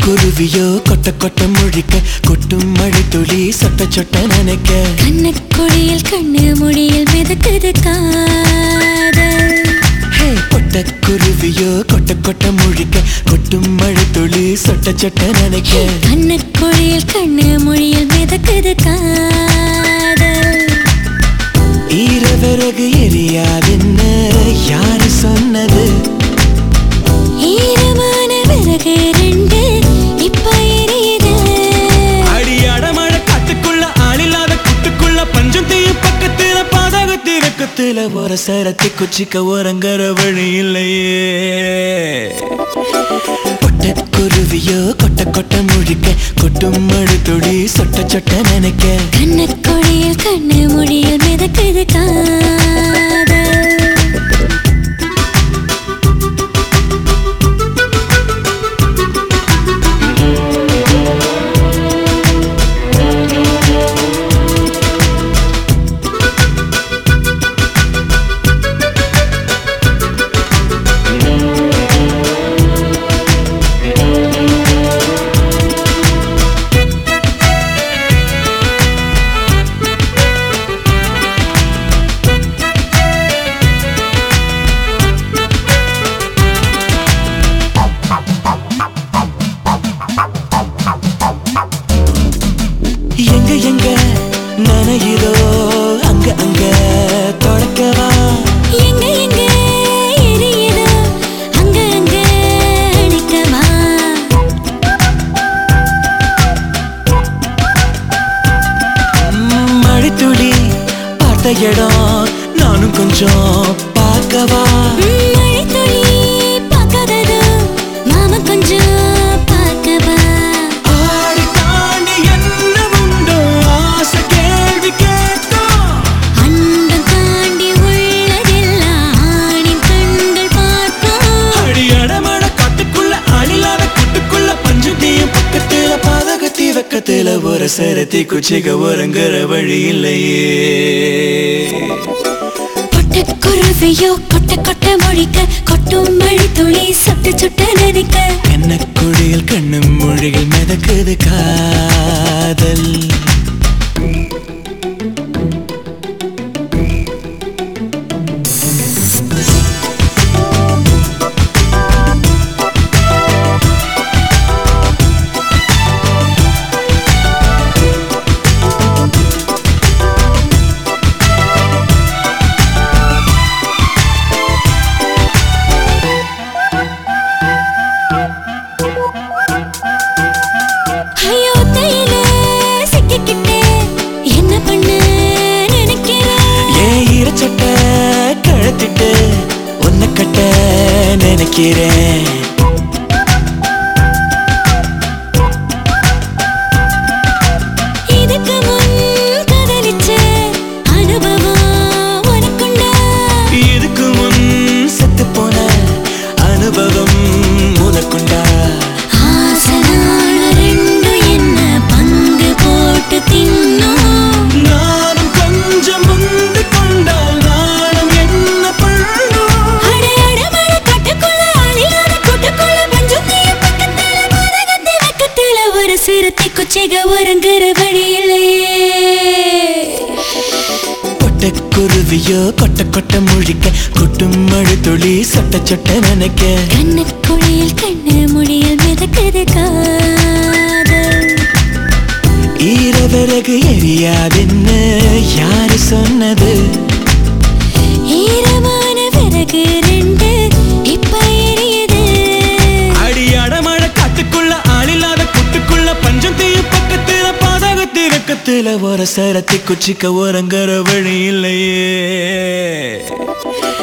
குருவியோ கொட்ட கொட்ட முழிக்க கொட்டும் மழை துளி சொட்ட சொட்ட நினைக்க கண்ணக்குழியில் கண்ணு முடியில் மிதக்குது காதல் ஹே பொட்ட குருவியோ கொட்ட கொட்ட முழிக்க கொட்டும் மழை துளி சொட்ட சொட்ட நினைக்க கண்ணக்குழியில் கண்ணு முடியில் மிதக்குது காதல் ஈரவிறகு எரியாதுன்னு யாரு சொன்னது ஈரமான விறகு ரெண்டு இப்ப எரியுது அடியாட மழை காட்டுக்குள்ள ஆளில்லாத குட்டுக்குள்ள பஞ்சம் தீயும் பக்கத்துல பாதகத்தி வெக்கத்துல ஒரு சரத்தி குச்சிக்க ஓரங்கர வழி இல்லையே பொட்ட குருவியோ கொட்ட கொட்ட முழிக்க கொட்டும் மழை துளி சொட்ட சொட்ட நினைக்க கண்ணக்குழியில் கண்ணு முடியில் மிதக்குது காதல் எங்க எங்க நனையுதோ அங்க அங்க தொடக்கவா எங்க எங்க எரியுதோ அங்க அங்க அடிக்கவா ம், மழைத்துளி பார்த்த இடம் நானும் கொஞ்சம் பார்க்கவா மழைத்துளி பார்க்காததோ மாமா கொஞ்சம் பார்க்கவா ஆடி தாண்டி என்ன உண்டோ ஆசை கேள்வி கேட்கும் அண்டம் தாண்டி உள்ளதெல்லாம் ஆணின் கண்கள் பார்க்கும் அடி அடமட காட்டுக்குள்ள அழிலாத கூட்டுக்குள்ள பஞ்சத்தையும் பக்கத்துல பாதகத்தி வெக்கத்துல ஒரு சரத்தி குச்சிக ஒருங்கிற வழி இல்லையே கொட்ட குருவியோ கொட்ட கொட்ட மொழிக்க கொட்டும் மழை துளி சுட்டு சுட்ட நினைக்க என்ன குழியில் கண்ணும் மொழிகள் மிதக்குது காதல் ஐயோ தையில சிக்கிக்கிட்டே என்ன பண்ண நினைக்கிறேன் ஏன் ஈரச்சட்ட கழத்திட்டு உன்னை கட்ட நினைக்கிறேன் இதுக்கு முன் காதலிச்ச அனுபவம் உனக்குண்டா இதுக்கு முன் செத்து போன அனுபவம் உனக்குண்டா ஆசனான ரெண்டும் என்ன பங்கு போட்டு தின்னோம் நானும் கொஞ்சம் முந்து கொண்டால் நானும் என்ன பண்ணும் அட அட மழை காட்டுக்குள்ள அழியாத கூட்டுக்குள்ள பஞ்சம் தீயும் பக்கத்துல மரகத்தி வெக்கத்துல ஒரு சிறுத்தை குச்சிக ஒருங்கிற வழி இல்லையே கொட்ட குருவியோ கொட்ட கொட்ட முழிக்க கொட்டும் மழை துளி சொட்ட சொட்ட நினைக்க கண்ணுக்குழியில் கண்ணு முடியில் மிதக்குது காதல் ஈரவிறகு எரியாதுன்னு யாரு சொன்னது ஈரமான விறகு ரெண்டு இப்ப எரியுது அடியாட மழை காட்டுக்குள்ள ஆளில்லாத கூட்டுக்குள்ள பஞ்சம் தீயும் பக்கத்துல பாதகத்தி வெக்கத்துல ஒரு சரத்தி குச்சிக்க ஓரங்கர வழி இல்லையே